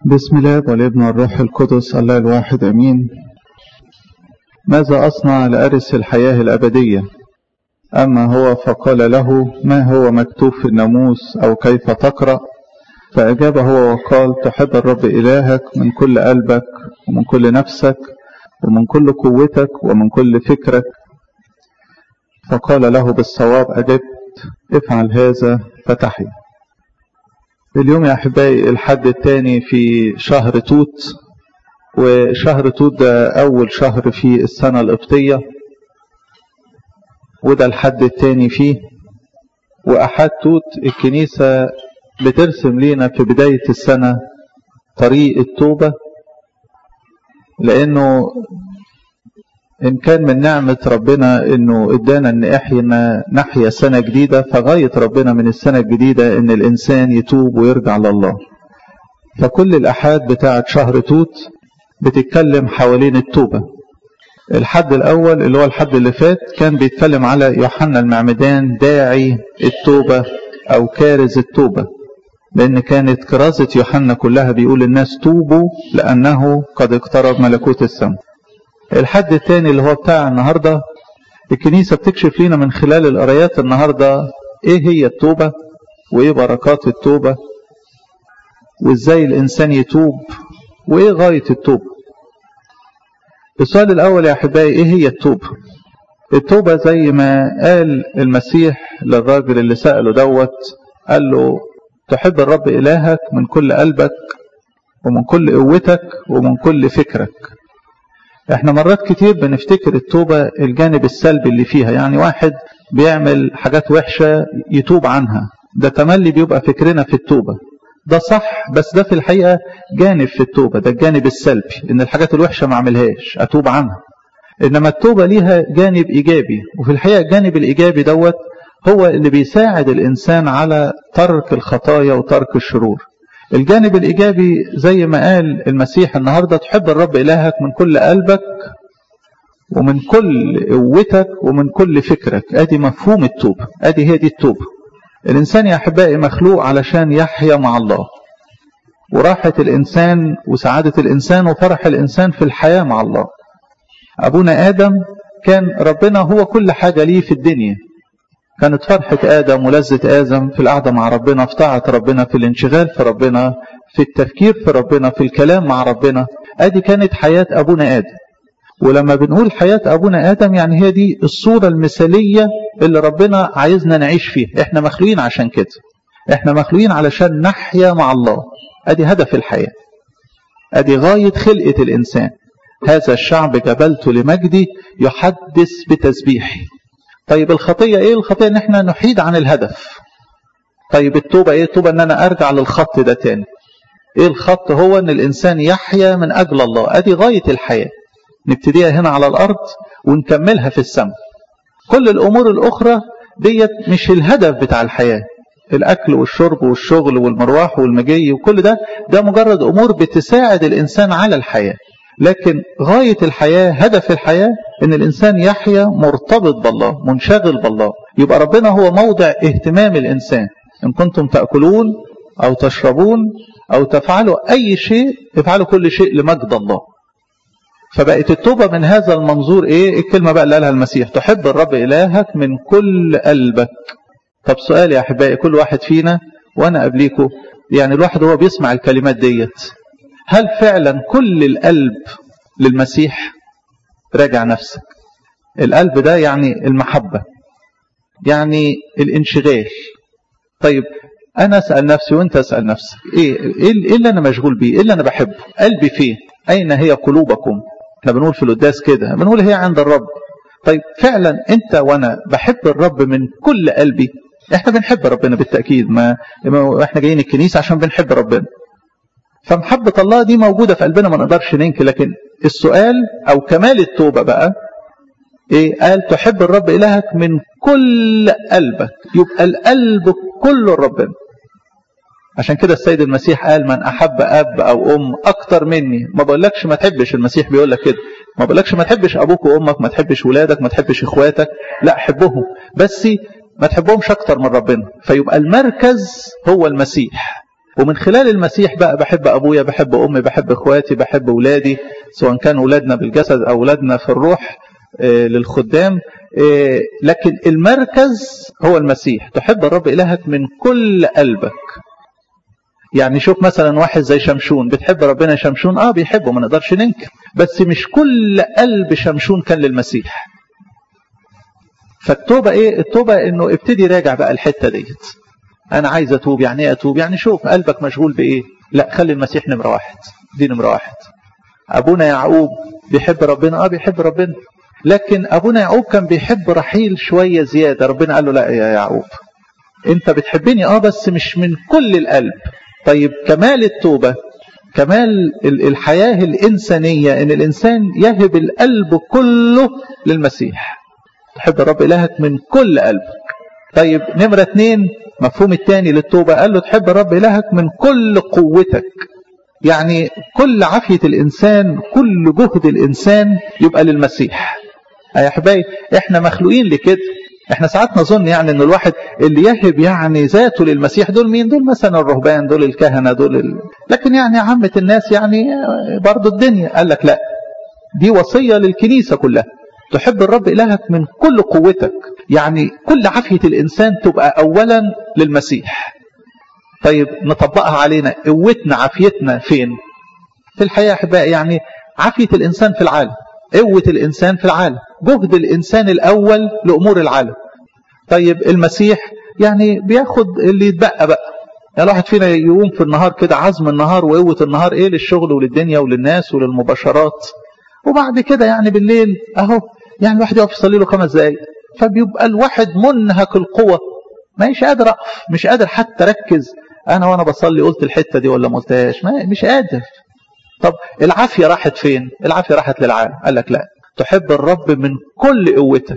بسم الله والابن والروح القدس الله الواحد امين ماذا اصنع لارث الحياه الابديه اما هو فقال له ما هو مكتوب في الناموس او كيف تقرا فاجاب هو وقال تحب الرب الهك من كل قلبك ومن كل نفسك ومن كل قوتك ومن كل فكرك فقال له بالصواب اجبت افعل هذا فتحي اليوم يا احبائي الحد الثاني في شهر توت وشهر توت ده اول شهر في السنه القبطيه وده الحد الثاني فيه واحد توت الكنيسه بترسم لينا في بدايه السنه طريق التوبه لانه إن كان من نعمة ربنا إنه إدانا إن إحنا نحيا سنة جديدة فغاية ربنا من السنة الجديدة إن الإنسان يتوب ويرجع لله فكل الأحاد بتاعة شهر توت بتتكلم حوالين التوبة الحد الأول اللي هو الحد اللي فات كان بيتكلم على يوحنا المعمدان داعي التوبة أو كارز التوبة لأن كانت كرازة يوحنا كلها بيقول الناس توبوا لأنه قد اقترب ملكوت السماء الحد الثاني اللي هو بتاع النهاردة الكنيسة بتكشف لنا من خلال القرايات النهاردة ايه هي التوبة وايه بركات التوبة وازاي الانسان يتوب وايه غاية التوبة السؤال الاول يا احبائي ايه هي التوبة التوبة زي ما قال المسيح للراجل اللي سأله دوت قال له تحب الرب إلهك من كل قلبك ومن كل قوتك ومن كل فكرك احنا مرات كتير بنفتكر التوبة الجانب السلبي اللي فيها يعني واحد بيعمل حاجات وحشة يتوب عنها ده تملي بيبقى فكرنا في التوبة ده صح بس ده في الحقيقة جانب في التوبة ده الجانب السلبي ان الحاجات الوحشة ما اعملهاش اتوب عنها انما التوبة ليها جانب ايجابي وفي الحقيقة الجانب الايجابي دوت هو اللي بيساعد الانسان على ترك الخطايا وترك الشرور الجانب الإيجابي زي ما قال المسيح النهاردة تحب الرب إلهك من كل قلبك ومن كل قوتك ومن كل فكرك أدي مفهوم التوبة أدي هي دي التوبة الإنسان يا أحبائي مخلوق علشان يحيا مع الله وراحة الإنسان وسعادة الإنسان وفرح الإنسان في الحياة مع الله أبونا آدم كان ربنا هو كل حاجة ليه في الدنيا كانت فرحة آدم ولذة آدم في القعدة مع ربنا في طاعة ربنا في الانشغال في ربنا في التفكير في ربنا في الكلام مع ربنا ادي كانت حياة أبونا آدم ولما بنقول حياة أبونا آدم يعني هي دي الصورة المثالية اللي ربنا عايزنا نعيش فيها احنا مخلوقين عشان كده احنا مخلوقين علشان نحيا مع الله ادي هدف الحياة ادي غاية خلقة الإنسان هذا الشعب جبلته لمجدي يحدث بتسبيحي طيب الخطية ايه الخطية ان احنا نحيد عن الهدف طيب التوبة ايه التوبة ان انا ارجع للخط ده تاني ايه الخط هو ان الانسان يحيا من اجل الله ادي غاية الحياة نبتديها هنا على الارض ونكملها في السماء كل الامور الاخرى ديت مش الهدف بتاع الحياة الاكل والشرب والشغل والمروح والمجي وكل ده ده مجرد امور بتساعد الانسان على الحياة لكن غاية الحياة هدف الحياة ان الانسان يحيا مرتبط بالله منشغل بالله يبقى ربنا هو موضع اهتمام الانسان ان كنتم تأكلون او تشربون او تفعلوا اي شيء افعلوا كل شيء لمجد الله فبقت التوبة من هذا المنظور ايه الكلمة بقى اللي قالها المسيح تحب الرب الهك من كل قلبك طب سؤال يا احبائي كل واحد فينا وانا قبليكم يعني الواحد هو بيسمع الكلمات ديت هل فعلا كل القلب للمسيح راجع نفسك القلب ده يعني المحبة يعني الانشغال طيب أنا أسأل نفسي وأنت أسأل نفسك إيه, إيه اللي أنا مشغول بيه إيه اللي أنا بحبه قلبي فين أين هي قلوبكم احنا بنقول في القداس كده بنقول هي عند الرب طيب فعلا أنت وأنا بحب الرب من كل قلبي احنا بنحب ربنا بالتأكيد ما احنا جايين الكنيسة عشان بنحب ربنا فمحبة الله دي موجودة في قلبنا ما نقدرش ننكر لكن السؤال أو كمال التوبة بقى إيه قال تحب الرب إلهك من كل قلبك يبقى القلب كله ربنا عشان كده السيد المسيح قال من أحب أب أو أم أكتر مني ما بقولكش ما تحبش المسيح بيقول لك كده ما بقولكش ما تحبش أبوك وأمك ما تحبش ولادك ما تحبش إخواتك لا حبهم بس ما تحبهمش أكتر من ربنا فيبقى المركز هو المسيح ومن خلال المسيح بقى بحب أبويا بحب أمي بحب إخواتي بحب أولادي سواء كان أولادنا بالجسد أو أولادنا في الروح للخدام لكن المركز هو المسيح تحب الرب إلهك من كل قلبك يعني شوف مثلا واحد زي شمشون بتحب ربنا شمشون اه بيحبه ما نقدرش ننكر بس مش كل قلب شمشون كان للمسيح فالتوبة ايه التوبة انه ابتدي راجع بقى الحتة ديت انا عايز اتوب يعني ايه اتوب يعني شوف قلبك مشغول بايه لا خلي المسيح نمرة واحد دي نمرة واحد ابونا يعقوب بيحب ربنا اه بيحب ربنا لكن ابونا يعقوب كان بيحب رحيل شوية زيادة ربنا قال له لا يا يعقوب انت بتحبني اه بس مش من كل القلب طيب كمال التوبة كمال الحياة الإنسانية إن الإنسان يهب القلب كله للمسيح تحب الرب إلهك من كل قلبك طيب نمرة اتنين مفهوم التاني للتوبة قال له تحب الرب إلهك من كل قوتك يعني كل عافية الإنسان كل جهد الإنسان يبقى للمسيح يا أحبائي إحنا مخلوقين لكده احنا ساعات نظن يعني ان الواحد اللي يهب يعني ذاته للمسيح دول مين دول مثلا الرهبان دول الكهنة دول ال... لكن يعني عامة الناس يعني برضو الدنيا قال لك لا دي وصية للكنيسة كلها تحب الرب إلهك من كل قوتك يعني كل عافية الإنسان تبقى أولا للمسيح طيب نطبقها علينا قوتنا عافيتنا فين في الحياة أحبائي يعني عافية الإنسان في العالم قوة الإنسان في العالم جهد الإنسان الأول لأمور العالم طيب المسيح يعني بياخد اللي يتبقى بقى يعني الواحد فينا يقوم في النهار كده عزم النهار وقوة النهار ايه للشغل وللدنيا وللناس وللمباشرات وبعد كده يعني بالليل اهو يعني الواحد يقف يصلي له خمس دقايق فبيبقى الواحد منهك القوة مش قادر اقف مش قادر حتى اركز انا وانا بصلي قلت الحتة دي ولا ما قلتهاش مش قادر طب العافية راحت فين العافية راحت للعالم قال لك لا تحب الرب من كل قوتك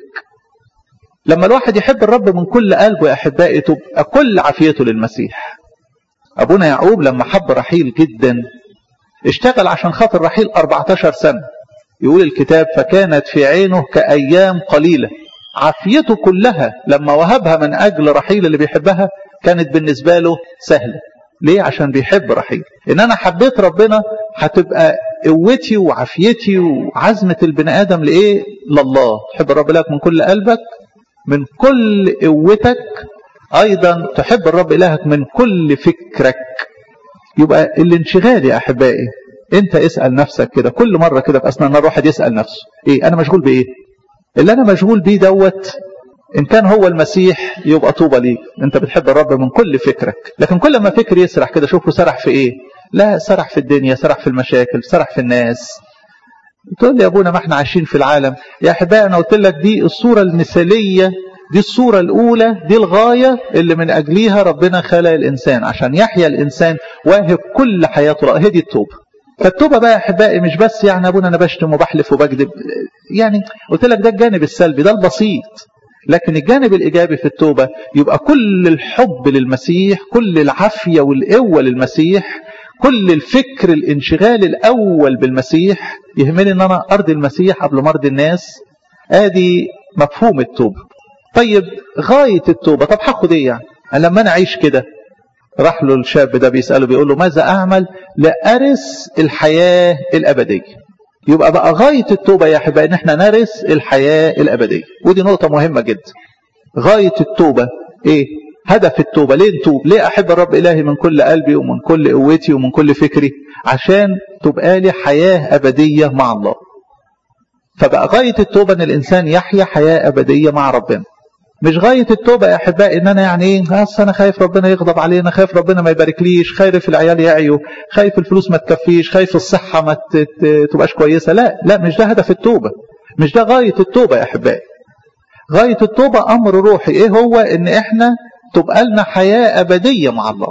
لما الواحد يحب الرب من كل قلبه يا أحبائي تبقى كل عافيته للمسيح أبونا يعقوب لما حب رحيل جدا اشتغل عشان خاطر رحيل 14 سنة يقول الكتاب فكانت في عينه كأيام قليلة عافيته كلها لما وهبها من أجل رحيل اللي بيحبها كانت بالنسبة له سهلة ليه عشان بيحب رحيل ان انا حبيت ربنا هتبقى قوتي وعافيتي وعزمة البني ادم لايه لله تحب الرب لك من كل قلبك من كل قوتك ايضا تحب الرب الهك من كل فكرك يبقى الانشغال يا احبائي انت اسأل نفسك كده كل مرة كده في اثناء النهار الواحد يسأل نفسه ايه انا مشغول بايه اللي انا مشغول بيه دوت إن كان هو المسيح يبقى طوبى ليك أنت بتحب الرب من كل فكرك لكن كل ما فكر يسرح كده شوفه سرح في إيه لا سرح في الدنيا سرح في المشاكل سرح في الناس تقول لي يا أبونا ما احنا عايشين في العالم يا أحبائي أنا قلت لك دي الصورة المثالية دي الصورة الأولى دي الغاية اللي من أجليها ربنا خلق الإنسان عشان يحيا الإنسان واهب كل حياته هي دي التوبة فالتوبة بقى يا أحبائي مش بس يعني أبونا أنا بشتم وبحلف وبكذب يعني قلت لك ده الجانب السلبي ده البسيط لكن الجانب الإيجابي في التوبة يبقى كل الحب للمسيح كل العافية والقوة للمسيح كل الفكر الانشغال الأول بالمسيح يهمني أن أنا أرضي المسيح قبل ما أرضي الناس آدي مفهوم التوبة طيب غاية التوبة طب هاخد إيه يعني لما أنا أعيش كده راح له الشاب ده بيسأله بيقول له ماذا أعمل لأرث الحياة الأبدية يبقى بقى غاية التوبة يا أحبائي إن احنا نرث الحياة الأبدية ودي نقطة مهمة جدا غاية التوبة إيه؟ هدف التوبة ليه نتوب؟ ليه أحب الرب إلهي من كل قلبي ومن كل قوتي ومن كل فكري؟ عشان تبقى لي حياة أبدية مع الله. فبقى غاية التوبة إن الإنسان يحيا حياة أبدية مع ربنا. مش غاية التوبة يا أحبائي إن أنا يعني إيه أصل أنا خايف ربنا يغضب علينا خايف ربنا ما يباركليش خايف العيال يعيوا خايف الفلوس ما تكفيش خايف الصحة ما تبقاش كويسة لا لا مش ده هدف التوبة مش ده غاية التوبة يا أحبائي غاية التوبة أمر روحي إيه هو إن إحنا تبقى لنا حياة أبدية مع الله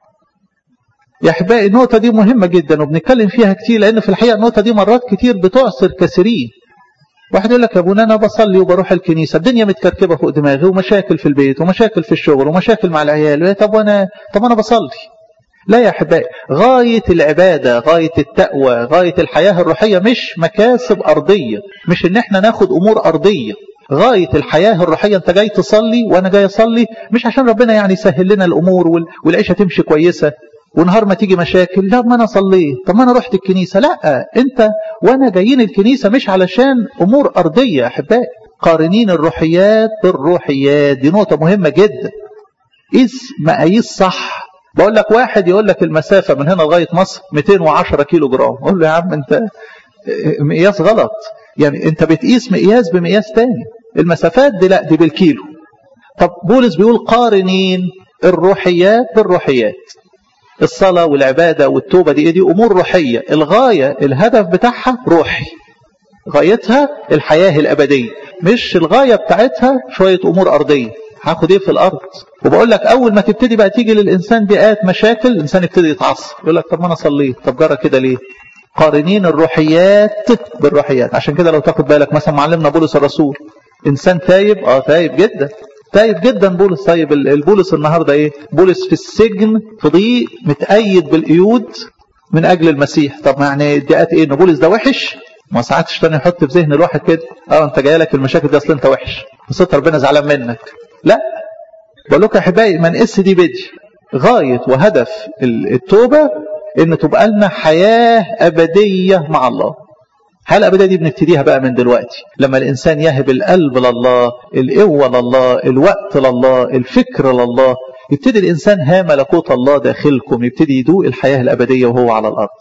يا أحبائي النقطة دي مهمة جدا وبنتكلم فيها كتير لأن في الحقيقة النقطة دي مرات كتير بتعصر كثيرين واحد يقول لك يا ابونا انا بصلي وبروح الكنيسه الدنيا متكركبه فوق دماغي ومشاكل في البيت ومشاكل في الشغل ومشاكل مع العيال طب وانا طب انا بصلي لا يا احبائي غايه العباده غايه التقوى غايه الحياه الروحيه مش مكاسب ارضيه مش ان احنا ناخد امور ارضيه غايه الحياه الروحيه انت جاي تصلي وانا جاي اصلي مش عشان ربنا يعني يسهل لنا الامور والعيشه تمشي كويسه ونهار ما تيجي مشاكل لا ما انا صليت طب ما انا رحت الكنيسه لا انت وانا جايين الكنيسه مش علشان امور ارضيه يا احبائي قارنين الروحيات بالروحيات دي نقطه مهمه جدا قيس مقاييس صح بقول لك واحد يقول لك المسافه من هنا لغايه مصر 210 كيلو جرام قول له يا عم انت مقياس غلط يعني انت بتقيس مقياس بمقياس تاني المسافات دي لا دي بالكيلو طب بولس بيقول قارنين الروحيات بالروحيات الصلاة والعبادة والتوبة دي دي أمور روحية الغاية الهدف بتاعها روحي غايتها الحياة الأبدية مش الغاية بتاعتها شوية أمور أرضية هاخد ايه في الارض وبقول لك اول ما تبتدي بقى تيجي للانسان بيئات مشاكل الانسان يبتدي يتعصب يقول لك طب ما انا صليت طب جرى كده ليه قارنين الروحيات بالروحيات عشان كده لو تاخد بالك مثلا معلمنا بولس الرسول انسان تايب اه تايب جدا تايب جدا بولس طيب البولس النهارده ايه بولس في السجن في ضيق متأيد بالقيود من اجل المسيح طب ما يعني ادعاءات ايه ان بولس ده وحش ما ساعات الشيطان يحط في ذهن الواحد كده اه انت جاي لك المشاكل دي اصل انت وحش بس ربنا زعلان منك لا بقول لكم يا احبائي ما نقيس دي بدي غايه وهدف التوبه ان تبقى لنا حياه ابديه مع الله الحياه الابديه دي بنبتديها بقى من دلوقتي لما الانسان يهب القلب لله القوه لله الوقت لله الفكر لله يبتدي الانسان ها ملكوت الله داخلكم يبتدي يدوق الحياه الابديه وهو على الارض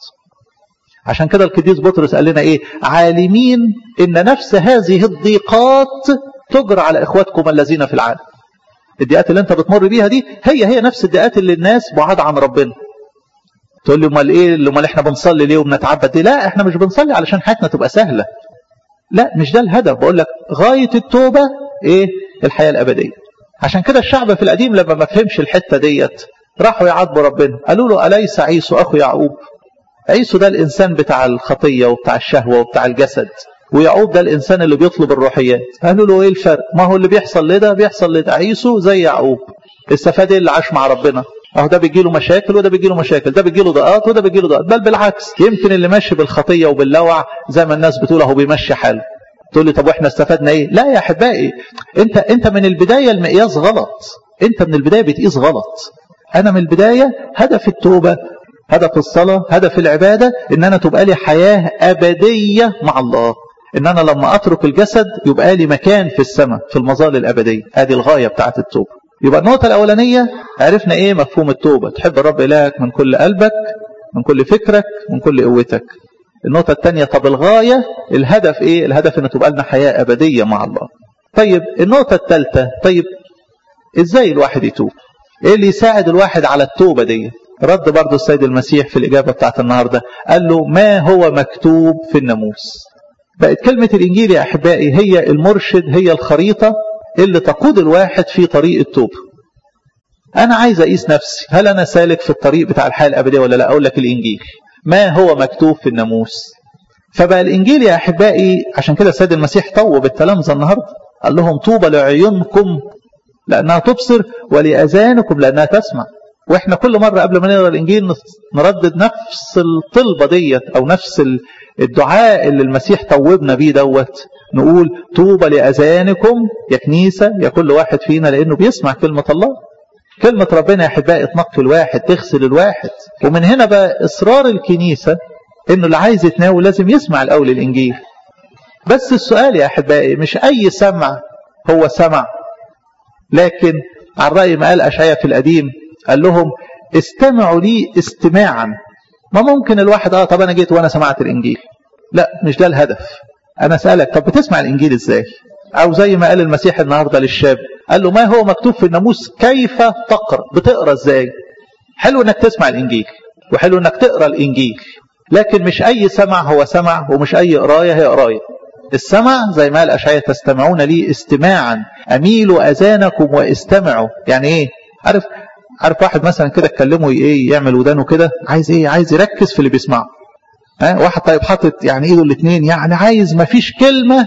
عشان كده القديس بطرس قال لنا ايه عالمين ان نفس هذه الضيقات تجرى على اخواتكم الذين في العالم الضيقات اللي انت بتمر بيها دي هي هي نفس الضيقات اللي الناس بعاد عن ربنا تقول لي امال ايه امال احنا بنصلي ليه وبنتعبد ليه لا احنا مش بنصلي علشان حياتنا تبقى سهله لا مش ده الهدف بقول لك غايه التوبه ايه الحياه الابديه عشان كده الشعب في القديم لما ما فهمش الحته ديت راحوا يعاتبوا ربنا قالوا له اليس عيسو اخو يعقوب عيسو ده الانسان بتاع الخطيه وبتاع الشهوه وبتاع الجسد ويعقوب ده الانسان اللي بيطلب الروحيات قالوا له ايه الفرق ما هو اللي بيحصل لده بيحصل لده عيسو زي يعقوب استفاد ايه اللي عاش مع ربنا اهو ده بيجي له مشاكل وده بيجي له مشاكل ده بيجي له ضيقات وده بيجي له ضيقات بل بالعكس يمكن اللي ماشي بالخطيه وباللوع زي ما الناس بتقول اهو بيمشي حاله تقول لي طب واحنا استفدنا ايه لا يا احبائي انت انت من البدايه المقياس غلط انت من البدايه بتقيس غلط انا من البدايه هدف التوبه هدف الصلاه هدف العباده ان انا تبقى لي حياه ابديه مع الله ان انا لما اترك الجسد يبقى لي مكان في السماء في المظال الابديه ادي الغايه بتاعت التوبه يبقى النقطه الاولانيه عرفنا ايه مفهوم التوبه تحب الرب الهك من كل قلبك من كل فكرك من كل قوتك النقطه الثانيه طب الغايه الهدف ايه الهدف ان تبقى لنا حياه ابديه مع الله طيب النقطه الثالثه طيب ازاي الواحد يتوب ايه اللي يساعد الواحد على التوبه دي رد برضه السيد المسيح في الاجابه بتاعت النهارده قال له ما هو مكتوب في الناموس بقت كلمة الإنجيل يا أحبائي هي المرشد هي الخريطة اللي تقود الواحد في طريق التوبة أنا عايز أقيس نفسي هل أنا سالك في الطريق بتاع الحياة الأبدية ولا لا أقول لك الإنجيل ما هو مكتوب في الناموس فبقى الإنجيل يا أحبائي عشان كده السيد المسيح طوب التلامذة النهاردة قال لهم طوبى لعيونكم لأنها تبصر ولأذانكم لأنها تسمع واحنا كل مرة قبل ما نقرا الانجيل نردد نفس الطلبة ديت او نفس الدعاء اللي المسيح توبنا بيه دوت نقول طوبى لاذانكم يا كنيسة يا كل واحد فينا لانه بيسمع كلمة الله كلمة ربنا يا احبائي تنقي الواحد تغسل الواحد ومن هنا بقى اصرار الكنيسة انه اللي عايز يتناول لازم يسمع الاول الانجيل بس السؤال يا احبائي مش اي سمع هو سمع لكن على رأي ما قال أشعيا في القديم قال لهم استمعوا لي استماعا ما ممكن الواحد اه طب انا جيت وانا سمعت الانجيل لا مش ده الهدف انا اسالك طب بتسمع الانجيل ازاي او زي ما قال المسيح النهارده للشاب قال له ما هو مكتوب في الناموس كيف تقرا بتقرا ازاي حلو انك تسمع الانجيل وحلو انك تقرا الانجيل لكن مش اي سمع هو سمع ومش اي قرايه هي قرايه السمع زي ما قال اشعياء تستمعون لي استماعا اميلوا اذانكم واستمعوا يعني ايه عارف عارف واحد مثلا كده تكلمه ايه يعمل ودانه كده عايز ايه عايز يركز في اللي بيسمعه ها واحد طيب حاطط يعني ايده الاثنين يعني عايز ما فيش كلمه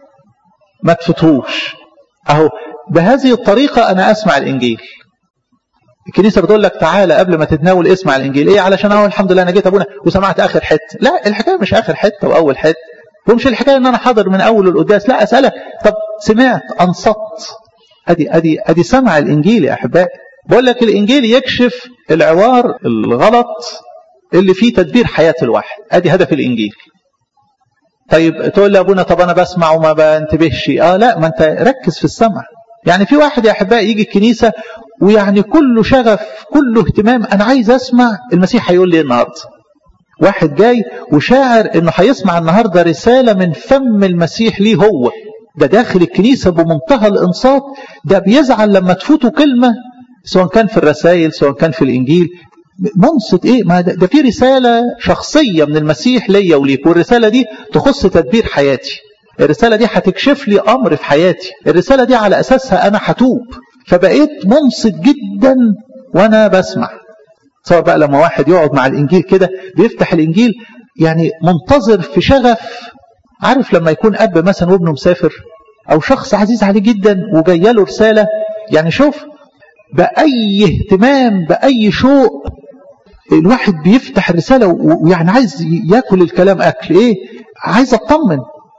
ما تفتهوش اهو بهذه الطريقه انا اسمع الانجيل الكنيسه بتقول لك تعالى قبل ما تتناول اسمع الانجيل ايه علشان اهو الحمد لله انا جيت ابونا وسمعت اخر حته لا الحكايه مش اخر حته واول حته ومش الحكايه ان انا حاضر من اول القداس لا اسالك طب سمعت انصت ادي ادي ادي سمع الانجيل يا احبائي بقول لك الإنجيل يكشف العوار الغلط اللي فيه تدبير حياة الواحد ادي هدف الإنجيل طيب تقول لي أبونا طب أنا بسمع وما بنتبهش آه لا ما أنت ركز في السمع يعني في واحد يا أحبائي يجي الكنيسة ويعني كله شغف كله اهتمام أنا عايز أسمع المسيح هيقول لي النهاردة واحد جاي وشاعر انه هيسمع النهارده رساله من فم المسيح ليه هو ده داخل الكنيسه بمنتهى الانصات ده بيزعل لما تفوته كلمه سواء كان في الرسائل سواء كان في الانجيل منصت ايه ما ده, ده في رساله شخصيه من المسيح ليا وليك والرساله دي تخص تدبير حياتي الرساله دي هتكشف لي امر في حياتي الرساله دي على اساسها انا هتوب فبقيت منصت جدا وانا بسمع سواء بقى لما واحد يقعد مع الانجيل كده بيفتح الانجيل يعني منتظر في شغف عارف لما يكون اب مثلا وابنه مسافر او شخص عزيز عليه جدا وجايه له رساله يعني شوف باي اهتمام باي شوق الواحد بيفتح الرساله ويعني عايز ياكل الكلام اكل ايه عايز اطمن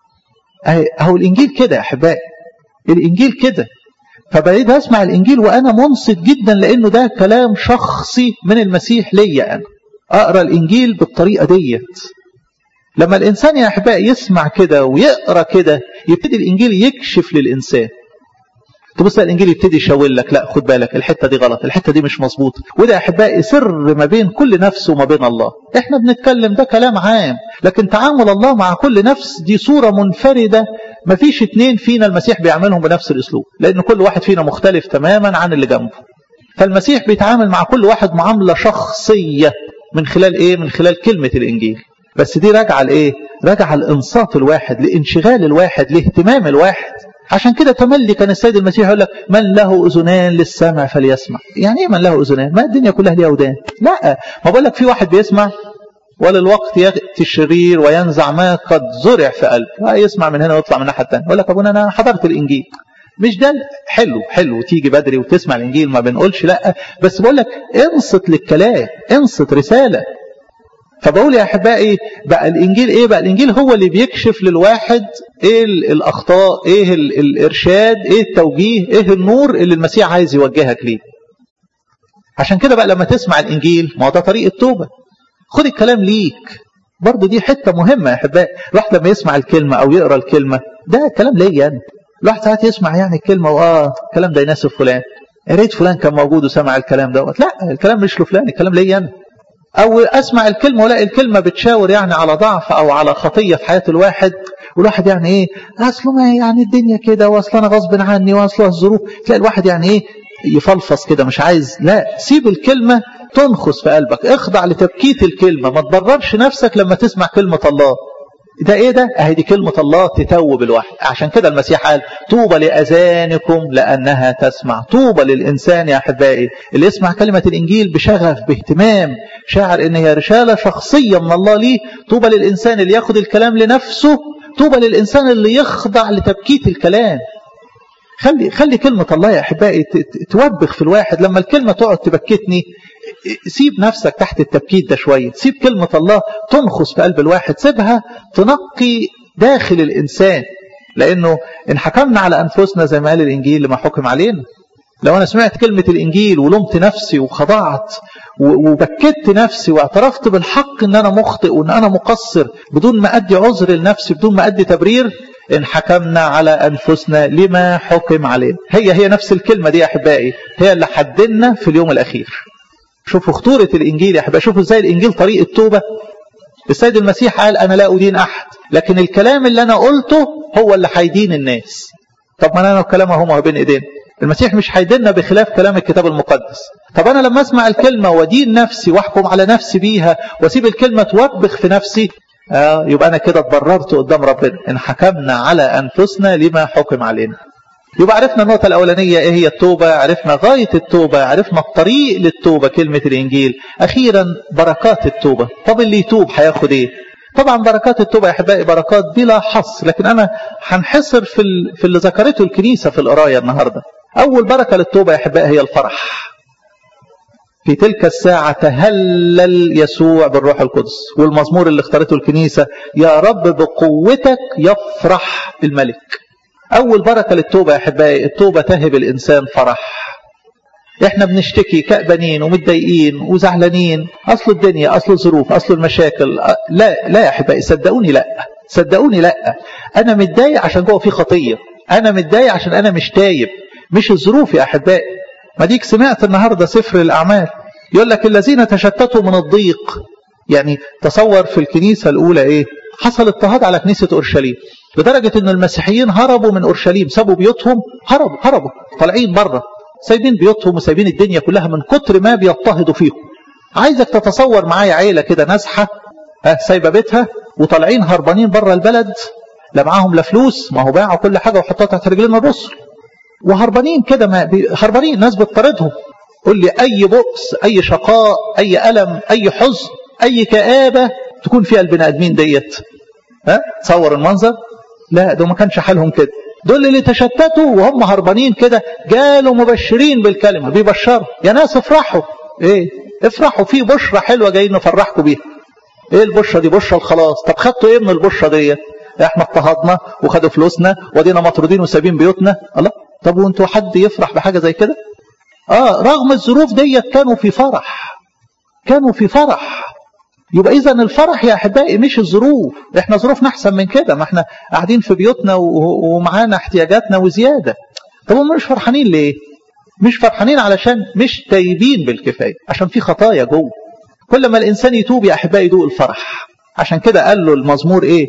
اهو الانجيل كده يا احبائي الانجيل كده فبقيت اسمع الانجيل وانا منصت جدا لانه ده كلام شخصي من المسيح ليا انا اقرا الانجيل بالطريقه ديت لما الانسان يا احبائي يسمع كده ويقرا كده يبتدي الانجيل يكشف للانسان تبص الانجيل يبتدي يشاور لك لا خد بالك الحته دي غلط الحته دي مش مظبوطه وده يا احبائي سر ما بين كل نفس وما بين الله احنا بنتكلم ده كلام عام لكن تعامل الله مع كل نفس دي صوره منفرده ما فيش اتنين فينا المسيح بيعملهم بنفس الاسلوب لان كل واحد فينا مختلف تماما عن اللي جنبه فالمسيح بيتعامل مع كل واحد معامله شخصيه من خلال ايه من خلال كلمه الانجيل بس دي راجعه لايه راجعه لانصات الواحد لانشغال الواحد لاهتمام الواحد عشان كده تملي كان السيد المسيح يقول لك من له اذنان للسمع فليسمع يعني ايه من له اذنان ما الدنيا كلها ليها ودان لا ما بقول لك في واحد بيسمع وللوقت ياتي الشرير وينزع ما قد زرع في قلبه يسمع من هنا ويطلع من الناحيه الثانيه يقول لك ابونا انا حضرت الانجيل مش ده حلو حلو تيجي بدري وتسمع الانجيل ما بنقولش لا بس بقول لك انصت للكلام انصت رساله فبقول يا احبائي بقى الانجيل ايه بقى الانجيل هو اللي بيكشف للواحد ايه الاخطاء ايه الارشاد ايه التوجيه ايه النور اللي المسيح عايز يوجهك ليه عشان كده بقى لما تسمع الانجيل ما هو ده طريق التوبه خد الكلام ليك برضه دي حته مهمه يا احبائي الواحد لما يسمع الكلمه او يقرا الكلمه ده كلام ليا انا الواحد ساعات يسمع يعني الكلمه واه الكلام ده يناسب فلان يا ريت فلان كان موجود وسمع الكلام دوت لا الكلام مش لفلان الكلام ليا انا او اسمع الكلمه والاقي الكلمه بتشاور يعني على ضعف او على خطيه في حياه الواحد والواحد يعني ايه اصله ما يعني الدنيا كده واصل انا غصب عني واصل الظروف تلاقي الواحد يعني ايه يفلفص كده مش عايز لا سيب الكلمه تنخس في قلبك اخضع لتبكيت الكلمه ما تبررش نفسك لما تسمع كلمه الله ده ايه ده اهي دي كلمة الله تتوب الواحد عشان كده المسيح قال طوبى لأذانكم لأنها تسمع طوبى للإنسان يا أحبائي اللي يسمع كلمة الإنجيل بشغف باهتمام شاعر إن هي رسالة شخصية من الله ليه طوبى للإنسان اللي ياخد الكلام لنفسه طوبى للإنسان اللي يخضع لتبكيت الكلام خلي خلي كلمة الله يا أحبائي توبخ في الواحد لما الكلمة تقعد تبكتني سيب نفسك تحت التبكيت ده شوية سيب كلمة الله تنخص في قلب الواحد سيبها تنقي داخل الإنسان لأنه إن حكمنا على أنفسنا زي ما قال الإنجيل لما حكم علينا لو أنا سمعت كلمة الإنجيل ولمت نفسي وخضعت وبكت نفسي واعترفت بالحق إن أنا مخطئ وإن أنا مقصر بدون ما أدي عذر لنفسي بدون ما أدي تبرير إن حكمنا على أنفسنا لما حكم علينا هي هي نفس الكلمة دي يا أحبائي هي اللي حددنا في اليوم الأخير شوفوا خطورة الإنجيل يا أحبائي شوفوا إزاي الإنجيل طريق التوبة السيد المسيح قال أنا لا أدين أحد لكن الكلام اللي أنا قلته هو اللي هيدين الناس طب ما أنا الكلام هو بين إيدينا المسيح مش هيديننا بخلاف كلام الكتاب المقدس طب أنا لما أسمع الكلمة ودين نفسي وأحكم على نفسي بيها وأسيب الكلمة توبخ في نفسي آه يبقى أنا كده اتبررت قدام ربنا إن حكمنا على أنفسنا لما حكم علينا يبقى عرفنا النقطة الأولانية إيه هي التوبة عرفنا غاية التوبة عرفنا الطريق للتوبة كلمة الإنجيل أخيرا بركات التوبة طب اللي يتوب هياخد إيه طبعا بركات التوبة يا أحبائي بركات بلا حصر لكن أنا هنحصر في, في اللي ذكرته الكنيسة في القراية النهاردة أول بركة للتوبة يا أحبائي هي الفرح في تلك الساعة تهلل يسوع بالروح القدس والمزمور اللي اختارته الكنيسة يا رب بقوتك يفرح الملك أول بركة للتوبة يا أحبائي التوبة تهب الإنسان فرح احنا بنشتكي كأبانين ومتضايقين وزعلانين اصل الدنيا اصل الظروف اصل المشاكل لا لا يا احبائي صدقوني لا صدقوني لا انا متضايق عشان جوه في خطيه انا متضايق عشان انا مش تايب مش الظروف يا احبائي ما ديك سمعت النهارده سفر الاعمال يقول لك الذين تشتتوا من الضيق يعني تصور في الكنيسه الاولى ايه حصل اضطهاد على كنيسه اورشليم لدرجه ان المسيحيين هربوا من اورشليم سابوا بيوتهم هربوا هربوا طالعين بره سايبين بيوتهم وسايبين الدنيا كلها من كتر ما بيضطهدوا فيهم عايزك تتصور معايا عيله كده نازحه سايبه بيتها وطالعين هربانين بره البلد لا معاهم لا فلوس ما هو باعوا كل حاجه وحطوها تحت رجلين الرسل وهربانين كده ما بي... هربانين ناس بتطاردهم قول لي اي بؤس اي شقاء اي الم اي حزن اي كابه تكون فيها البني ادمين ديت ها تصور المنظر لا ده ما كانش حالهم كده دول اللي تشتتوا وهم هربانين كده جالوا مبشرين بالكلمه بيبشروا يا ناس افرحوا ايه افرحوا في بشرى حلوه جايين نفرحكم بيها ايه البشرى دي بشرى الخلاص طب خدتوا ايه من البشرى ديت احنا اضطهدنا وخدوا فلوسنا ودينا مطرودين وسايبين بيوتنا الله طب وانتوا حد يفرح بحاجه زي كده اه رغم الظروف ديت كانوا في فرح كانوا في فرح يبقى اذا الفرح يا احبائي مش الظروف احنا ظروفنا احسن من كده ما احنا قاعدين في بيوتنا ومعانا احتياجاتنا وزياده طب هم مش فرحانين ليه مش فرحانين علشان مش تايبين بالكفايه عشان في خطايا جوه كل ما الانسان يتوب يا احبائي يدوق الفرح عشان كده قال له المزمور ايه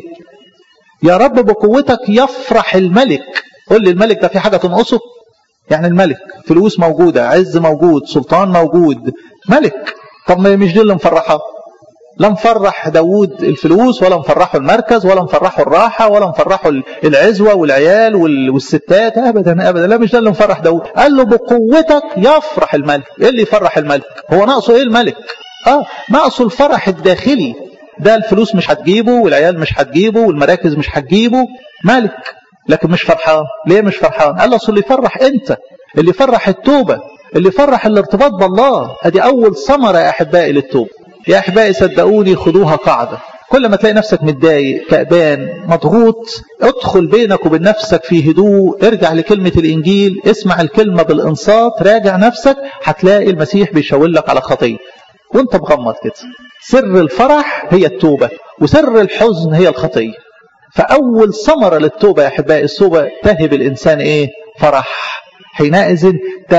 يا رب بقوتك يفرح الملك قول لي الملك ده في حاجه تنقصه يعني الملك فلوس موجوده عز موجود سلطان موجود ملك طب مش دي اللي مفرحه لا مفرح داوود الفلوس ولا مفرحه المركز ولا مفرحه الراحة ولا مفرحه العزوة والعيال والستات أبدا أبدا لا مش ده اللي مفرح داوود قال له بقوتك يفرح الملك إيه اللي يفرح الملك هو ناقصه إيه الملك آه ناقصه الفرح الداخلي ده الفلوس مش هتجيبه والعيال مش هتجيبه والمراكز مش هتجيبه ملك لكن مش فرحان ليه مش فرحان قال له اللي يفرح انت اللي يفرح التوبة اللي يفرح الارتباط بالله ادي اول ثمرة يا احبائي للتوبة يا احبائي صدقوني خدوها قاعدة كل ما تلاقي نفسك متضايق كأبان مضغوط ادخل بينك وبين نفسك في هدوء ارجع لكلمة الإنجيل اسمع الكلمة بالإنصات راجع نفسك هتلاقي المسيح بيشاور لك على خطية وانت مغمض كده سر الفرح هي التوبة وسر الحزن هي الخطية فأول ثمرة للتوبة يا أحبائي التوبة تهب الإنسان إيه فرح حينئذ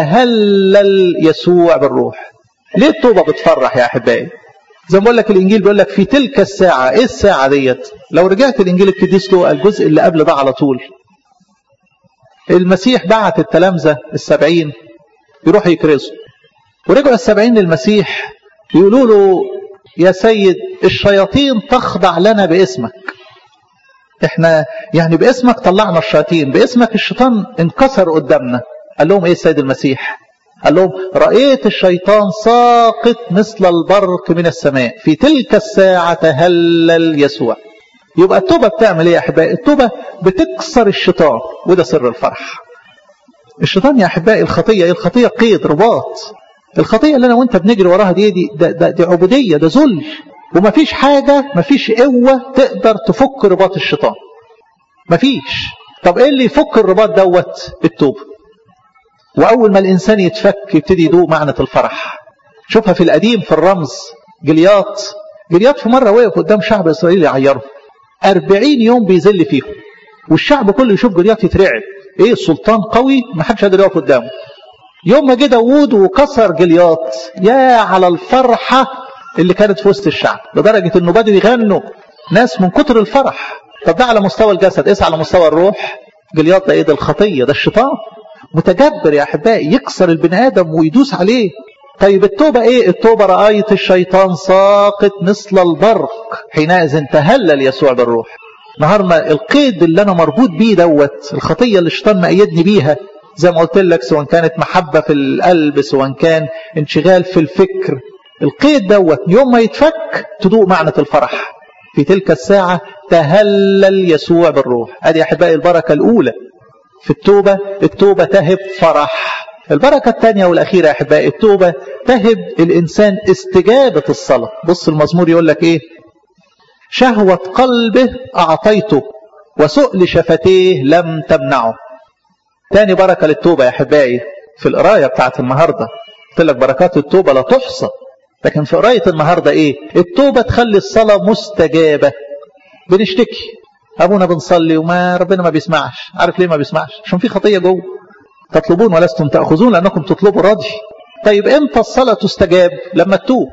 تهلل يسوع بالروح ليه التوبة بتفرح يا أحبائي زي ما بقول لك الانجيل بيقول لك في تلك الساعه ايه الساعه ديت لو رجعت الانجيل القديس لوقا الجزء اللي قبل ده على طول المسيح بعت التلامذه السبعين يروحوا يكرزوا ورجعوا السبعين للمسيح يقولوا له يا سيد الشياطين تخضع لنا باسمك احنا يعني باسمك طلعنا الشياطين باسمك الشيطان انكسر قدامنا قال لهم ايه السيد المسيح قال لهم رأيت الشيطان ساقط مثل البرق من السماء في تلك الساعة تهلل يسوع يبقى التوبة بتعمل ايه يا احبائي التوبة بتكسر الشيطان وده سر الفرح الشيطان يا احبائي الخطية ايه الخطية قيد رباط الخطية اللي انا وانت بنجري وراها دي دي, ده ده دي عبودية ده ذل ومفيش حاجة مفيش قوة تقدر تفك رباط الشيطان مفيش طب ايه اللي يفك الرباط دوت التوبه وأول ما الإنسان يتفك يبتدي يدوق معنى الفرح شوفها في القديم في الرمز جلياط جلياط في مرة وقف قدام شعب إسرائيل يعيره أربعين يوم بيذل فيهم والشعب كله يشوف جلياط يترعب إيه السلطان قوي ما حدش قادر يقف قدامه يوم ما جه داوود وكسر جلياط يا على الفرحة اللي كانت في وسط الشعب لدرجة إنه بدأوا يغنوا ناس من كتر الفرح طب ده على مستوى الجسد إيه على مستوى الروح جلياط ده إيه ده الخطية ده الشيطان متجبر يا احبائي يكسر البني ادم ويدوس عليه طيب التوبة ايه التوبة رأيت الشيطان ساقط مثل البرق حينئذ تهلل يسوع بالروح نهار ما القيد اللي انا مربوط بيه دوت الخطية اللي الشيطان مقيدني بيها زي ما قلت لك سواء كانت محبة في القلب سواء كان انشغال في الفكر القيد دوت يوم ما يتفك تدوق معنى الفرح في تلك الساعة تهلل يسوع بالروح ادي يا احبائي البركة الاولى في التوبة التوبة تهب فرح البركة الثانية والأخيرة يا أحبائي التوبة تهب الإنسان استجابة الصلاة بص المزمور يقول لك إيه شهوة قلبه أعطيته وسؤل شفتيه لم تمنعه تاني بركة للتوبة يا أحبائي في القراية بتاعت النهاردة قلت لك بركات التوبة لا تحصى لكن في قراية النهاردة ايه التوبة تخلي الصلاة مستجابة بنشتكي ابونا بنصلي وما ربنا ما بيسمعش عارف ليه ما بيسمعش عشان في خطية جوه تطلبون ولستم تأخذون لأنكم تطلبوا راضي طيب امتى الصلاة تستجاب لما تتوب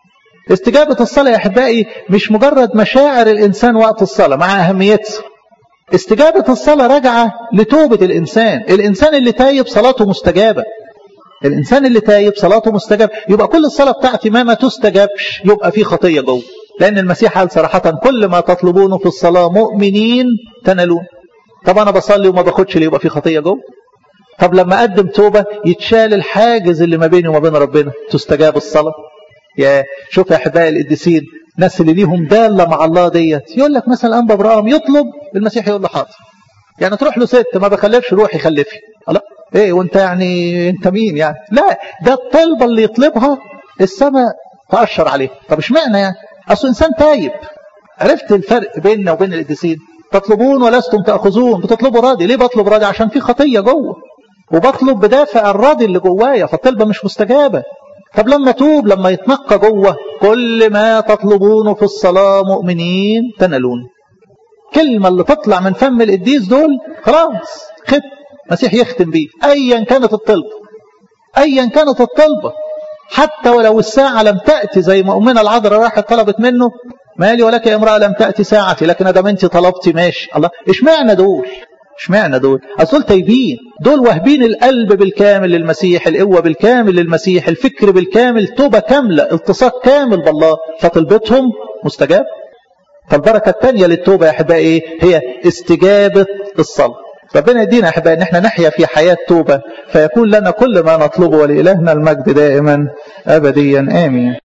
استجابة الصلاة يا أحبائي مش مجرد مشاعر الإنسان وقت الصلاة مع أهميتها استجابة الصلاة راجعة لتوبة الإنسان الإنسان اللي تايب صلاته مستجابة الإنسان اللي تايب صلاته مستجابة يبقى كل الصلاة بتاعتي ما ما تستجابش يبقى في خطية جوه لأن المسيح قال صراحة كل ما تطلبونه في الصلاة مؤمنين تنالون طب أنا بصلي وما باخدش ليه يبقى في خطية جوه طب لما أقدم توبة يتشال الحاجز اللي ما بيني وما بين ربنا تستجاب الصلاة يا شوف يا أحبائي القديسين ناس اللي ليهم دالة مع الله ديت يقول لك مثلا أنبا إبراهيم يطلب المسيح يقول له حاضر يعني تروح له ست ما بخلفش روح يخلفي لا ايه وانت يعني انت مين يعني لا ده الطلبة اللي يطلبها السماء تأشر عليه طب اشمعنى يعني اصل انسان تايب عرفت الفرق بيننا وبين القديسين تطلبون ولستم تأخذون بتطلبوا راضي ليه بطلب راضي عشان في خطية جوه وبطلب بدافع الراضي اللي جوايا فالطلبة مش مستجابة طب لما توب لما يتنقى جوه كل ما تطلبونه في الصلاة مؤمنين تنالون كلمة اللي تطلع من فم القديس دول خلاص ختم مسيح يختم بيه ايا كانت الطلبة ايا كانت الطلبة حتى ولو الساعة لم تأتي زي ما أمنا العذراء راحت طلبت منه مالي ولك يا امرأة لم تأتي ساعتي لكن ادام انت طلبتي ماشي الله اشمعنى دول اشمعنى دول اصل تايبين دول واهبين القلب بالكامل للمسيح القوة بالكامل للمسيح الفكر بالكامل توبة كاملة التصاق كامل بالله فطلبتهم مستجاب فالبركة الثانية للتوبة يا أحبائي هي استجابة الصلاة ربنا يدينا أحبائي أن احنا نحيا في حياة توبة فيكون لنا كل ما نطلبه ولإلهنا المجد دائما أبديا آمين